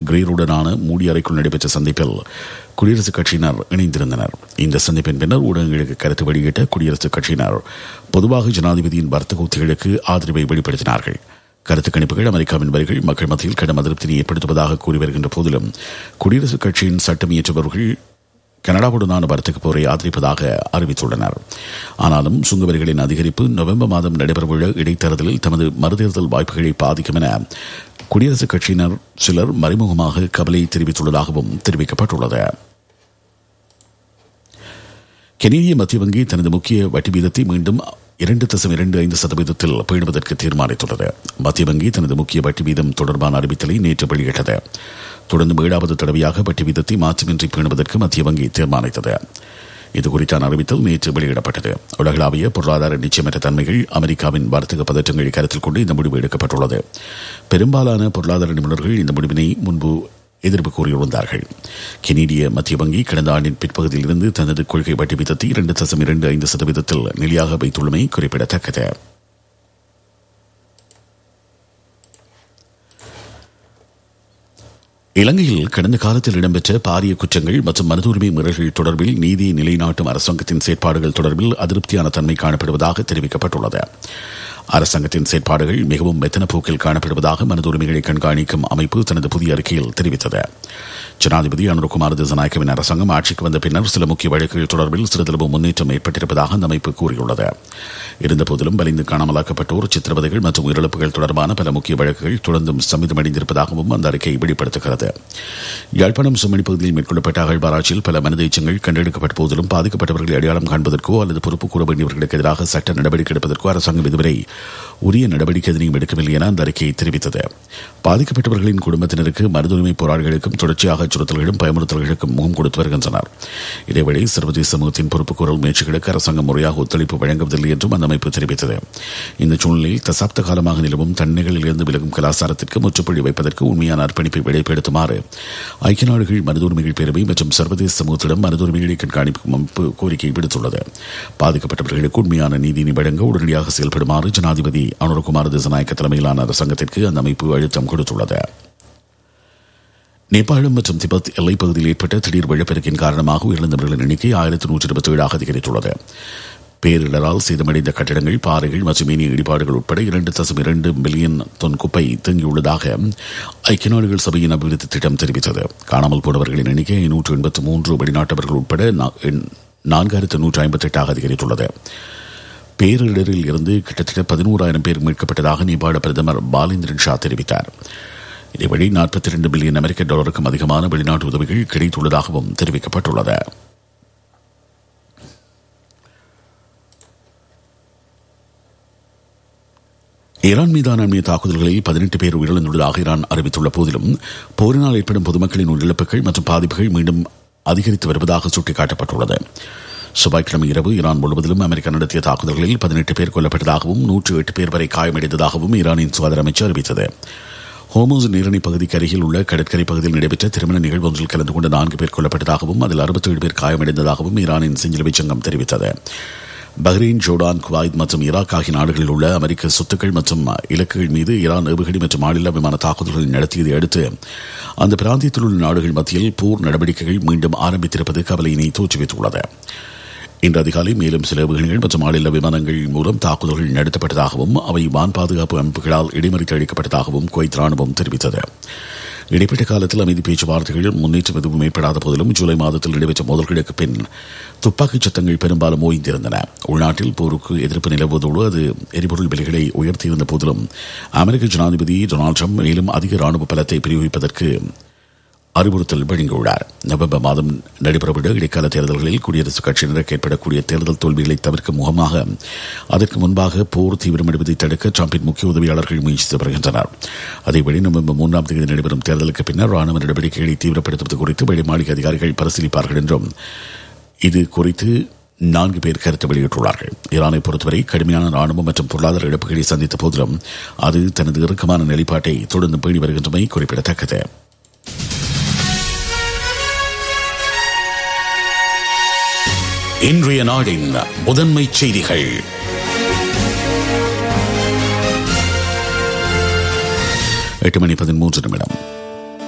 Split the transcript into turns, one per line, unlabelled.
கிரீருடனான மூடிய அறைக்குள் நடைபெற்ற சந்திப்பில் குடியரசுக் கட்சியினர் இணைந்திருந்தனர் இந்த சந்திப்பின் பின்னர் ஊடகங்களுக்கு கருத்து வெளியிட்ட குடியரசுக் கட்சியினர் பொதுவாக ஜனாதிபதியின் வர்த்தக உத்திகளுக்கு ஆதரவை வெளிப்படுத்தினார்கள் கருத்து கணிப்புகள் அமெரிக்காவின் வரிகள் மக்கள் மத்தியில் கடும் அதிருப்தியை ஏற்படுத்துவதாக கூறி வருகின்ற போதிலும் குடியரசுக் கட்சியின் சட்டம் இயற்றுபவர்கள் கனடாவுடனான வர்த்தக போரை ஆதரிப்பதாக அறிவித்துள்ளனர் ஆனாலும் சுங்க வரிகளின் அதிகரிப்பு நவம்பர் மாதம் நடைபெறவுள்ள இடைத்தேர்தலில் தமது மறுதேர்தல் வாய்ப்புகளை பாதிக்கும் என குடியரசுக் கட்சியினர் சிலர் மறைமுகமாக கவலை தெரிவித்துள்ளதாகவும் தெரிவிக்கப்பட்டுள்ளது கெனடிய மத்திய வங்கி தனது முக்கிய வட்டி வீதத்தை மீண்டும் இரண்டு தசம் இரண்டு ஐந்து சதவீதத்தில் பேணுவதற்கு தீர்மானித்துள்ளது மத்திய வங்கி தனது முக்கிய வட்டி வீதம் தொடர்பான அறிவித்தலை நேற்று வெளியிட்டது தொடர்ந்து ஏழாவது தடவையாக வட்டி வீதத்தை மாற்றமின்றி பேணுவதற்கு மத்திய வங்கி தீர்மானித்தது இது குறித்தான அறிவித்தல் நேற்று வெளியிடப்பட்டது உலகளாவிய பொருளாதார நிச்சயமற்ற தன்மைகள் அமெரிக்காவின் வர்த்தக பதற்றங்களை கருத்தில் கொண்டு இந்த முடிவு எடுக்கப்பட்டுள்ளது பெரும்பாலான பொருளாதார நிபுணர்கள் இந்த முடிவினை முன்பு எதிர்ப்பு கூறியிருந்தார்கள் கெனடிய மத்திய வங்கி கடந்த ஆண்டின் பிற்பகுதியில் இருந்து தனது கொள்கை வட்டி வீதத்தை இரண்டு தசம் இரண்டு ஐந்து சதவீதத்தில் நிலையாக வைத்துள்ளமை குறிப்பிடத்தக்கது இலங்கையில் கடந்த காலத்தில் இடம்பெற்ற பாரிய குற்றங்கள் மற்றும் மனித உரிமை மீறல்கள் தொடர்பில் நீதி நிலைநாட்டும் அரசாங்கத்தின் செயற்பாடுகள் தொடர்பில் அதிருப்தியான தன்மை காணப்படுவதாக தெரிவிக்கப்பட்டுள்ளது அரசாங்கத்தின் செயற்பாடுகள் மிகவும் மெத்தன போக்கில் காணப்படுவதாக மனித உரிமைகளை கண்காணிக்கும் அமைப்பு தனது புதிய அறிக்கையில் தெரிவித்தது ஜனாதிபதி அனுரகுமார் திசநாயக்கவின் அரசாங்கம் ஆட்சிக்கு வந்த பின்னர் சில முக்கிய வழக்குகள் தொடர்பில் சிறிதளவு முன்னேற்றம் ஏற்பட்டிருப்பதாக அந்த அமைப்பு கூறியுள்ளது இருந்தபோதிலும் வலிந்து காணாமலாக்கப்பட்டோர் சித்திரவதைகள் மற்றும் உயிரிழப்புகள் தொடர்பான பல முக்கிய வழக்குகள் தொடர்ந்தும் சம்மதமடைந்திருப்பதாகவும் அந்த அறிக்கை வெளிப்படுத்துகிறது யாழ்ப்பாணம் சுமணி பகுதியில் மேற்கொள்ளப்பட்ட அகழ்வாராய்ச்சியில் பல மனித எச்சங்கள் கண்டெடுக்கப்பட்ட போதிலும் பாதிக்கப்பட்டவர்களை அடையாளம் காண்பதற்கோ அல்லது பொறுப்பு கூற வேண்டியவர்களுக்கு எதிராக சட்ட நடவடிக்கை எடுப்பதற்கோ அரசாங்கம் இதுவரை உரிய நடவடிக்கை எதனையும் எடுக்கவில்லை என அந்த அறிக்கை தெரிவித்தது பாதிக்கப்பட்டவர்களின் குடும்பத்தினருக்கு மனித உரிமை போராளிகளுக்கும் தொடர்ச்சியாக அச்சுறுத்தல்களும் பயமுறுத்தல்களுக்கும் முகம் கொடுத்து வருகின்றனர் இதேவேளை சர்வதேச சமூகத்தின் பொறுப்புக்கூறல் முயற்சிகளுக்கு அரசாங்கம் முறையாக ஒத்துழைப்பு வழங்குவதில்லை என்றும் அந்த அமைப்பு தெரிவித்தது இந்த சூழ்நிலையில் தசாப்த காலமாக நிலவும் தன்னைகளில் இருந்து விலகும் கலாச்சாரத்திற்கு முற்றுப்புள்ளி வைப்பதற்கு உண்மையான அர்ப்பணிப்பை வெளிப்படுத்துமாறு ஐக்கிய நாடுகள் மனித உரிமைகள் பேரவை மற்றும் சர்வதேச சமூகத்திடம் மனித உரிமைகளை கண்காணிக்கும் அமைப்பு கோரிக்கை விடுத்துள்ளது பாதிக்கப்பட்டவர்களுக்கு உண்மையான நீதினை வழங்க உடனடியாக செயல்படுமாறு ஜனாதிபதி அனுரகுமார் திசநாயக்க தலைமையிலான அரசாங்கத்திற்கு அந்த அமைப்பு அழுத்தம் கொடுத்துள்ளது நேபாளம் மற்றும் திபெத் எல்லைப் பகுதியில் ஏற்பட்ட திடீர் வெள்ளப்பெருக்கின் காரணமாக உயிரிழந்தவர்களின் எண்ணிக்கை ஆயிரத்தி நூற்றி இருபத்தி ஏழாக அதிகரித்துள்ளது பேரிடரால் சேதமடைந்த கட்டிடங்கள் பாறைகள் மற்றும் இனிய இடிபாடுகள் உட்பட இரண்டு தசம் இரண்டு மில்லியன் தொன் குப்பை தேங்கியுள்ளதாக ஐக்கிய நாடுகள் சபையின் அபிவிருத்தி திட்டம் தெரிவித்தது காணாமல் போனவர்களின் எண்ணிக்கை நூற்று எண்பத்தி மூன்று வெளிநாட்டவர்கள் உட்பட நான்காயிரத்து நூற்று ஐம்பத்தி எட்டாக அதிகரித்துள்ளது பேரிடரில் இருந்து கிட்டத்தட்ட பதினோராயிரம் பேர் மீட்கப்பட்டதாக நேபாள பிரதமர் பாலேந்திரன் ஷா தெரிவித்தார் இதேவழி நாற்பத்தி இரண்டு பில்லியன் அமெரிக்க டாலருக்கும் அதிகமான வெளிநாட்டு உதவிகள் கிடைத்துள்ளதாகவும் தெரிவிக்கப்பட்டுள்ளது ஈரான் மீதான அண்மைய தாக்குதல்களில் பதினெட்டு பேர் உயிரிழந்துள்ளதாக ஈரான் அறிவித்துள்ள போதிலும் போரினால் ஏற்படும் பொதுமக்களின் உயிரிழப்புகள் மற்றும் பாதிப்புகள் மீண்டும் அதிகரித்து வருவதாக சுட்டிக்காட்டப்பட்டுள்ளது செவ்வாய்க்கிழமை இரவு ஈரான் முழுவதிலும் அமெரிக்கா நடத்திய தாக்குதல்களில் பதினெட்டு பேர் கொல்லப்பட்டதாகவும் நூற்று எட்டு பேர் வரை காயமடைந்ததாகவும் ஈரானின் சுகாதார அமைச்சர் அறிவித்தது ஹோமோஸ் நீரணி பகுதிக்கு அருகில் உள்ள கடற்கரை பகுதியில் நடைபெற்ற திருமண நிகழ்வு ஒன்றில் கலந்து கொண்ட நான்கு பேர் கொல்லப்பட்டதாகவும் அதில் அறுபத்தேழு பேர் காயமடைந்ததாகவும் ஈரானின் செஞ்சிலுவை சங்கம் தெரிவித்தது பஹ்ரைன் ஜோர்டான் குவைத் மற்றும் ஈராக் ஆகிய நாடுகளில் உள்ள அமெரிக்க சொத்துக்கள் மற்றும் இலக்குகள் மீது ஈரான் ஏவுகணை மற்றும் மாநில விமான தாக்குதல்கள் நடத்தியதை அடுத்து அந்த பிராந்தியத்தில் உள்ள நாடுகள் மத்தியில் போர் நடவடிக்கைகள் மீண்டும் ஆரம்பித்திருப்பது கவலையினை தோற்றுவித்துள்ளது இன்று அதிகாலை மேலும் சில ஏவுகணைகள் மற்றும் மாநில விமானங்கள் மூலம் தாக்குதல்கள் நடத்தப்பட்டதாகவும் அவை வான் பாதுகாப்பு அமைப்புகளால் இடைமறித்து அளிக்கப்பட்டதாகவும் குவைத் ராணுவம் தெரிவித்தது இடைப்பட்ட காலத்தில் அமைதி பேச்சுவார்த்தைகள் முன்னேற்றம் எதுவும் ஏற்படாத போதிலும் ஜூலை மாதத்தில் நடைபெற்ற மோதல்களுக்கு பின் துப்பாக்கிச் சத்தங்கள் பெரும்பாலும் ஓய்ந்திருந்தன உள்நாட்டில் போருக்கு எதிர்ப்பு நிலவுவதோடு அது எரிபொருள் விலைகளை உயர்த்தியிருந்த போதிலும் அமெரிக்க ஜனாதிபதி டொனால்டு ட்ரம்ப் மேலும் அதிக ராணுவ பலத்தை பிரயோகிப்பதற்கு அறிவுறுத்தல் வழங்கியுள்ளார் நவம்பர் மாதம் நடைபெறவுள்ள இடைக்கால தேர்தல்களில் குடியரசுக் கட்சியினருக்கு ஏற்படக்கூடிய தேர்தல் தோல்விகளை தவிர்க்கும் முகமாக அதற்கு முன்பாக போர் தீவிரமடைவதை தடுக்க டிரம்பின் முக்கிய உதவியாளர்கள் முயற்சித்து வருகின்றனர் அதேவேளை நவம்பர் மூன்றாம் தேதி நடைபெறும் தேர்தலுக்கு பின்னர் ராணுவ நடவடிக்கைகளை தீவிரப்படுத்துவது குறித்து வெள்ளை மாளிகை அதிகாரிகள் பரிசீலிப்பார்கள் என்றும் இது குறித்து நான்கு பேர் கருத்து வெளியிட்டுள்ளார்கள் ஈரானை பொறுத்தவரை கடுமையான ராணுவ மற்றும் பொருளாதார இழப்புகளை சந்தித்த போதிலும் அது தனது இறுக்கமான நிலைப்பாட்டை தொடர்ந்து பேணி வருகின்றமை குறிப்பிடத்தக்கது இன்றைய நாடின் முதன்மை செய்திகள் எட்டு மணி பதிமூன்று நிமிடம்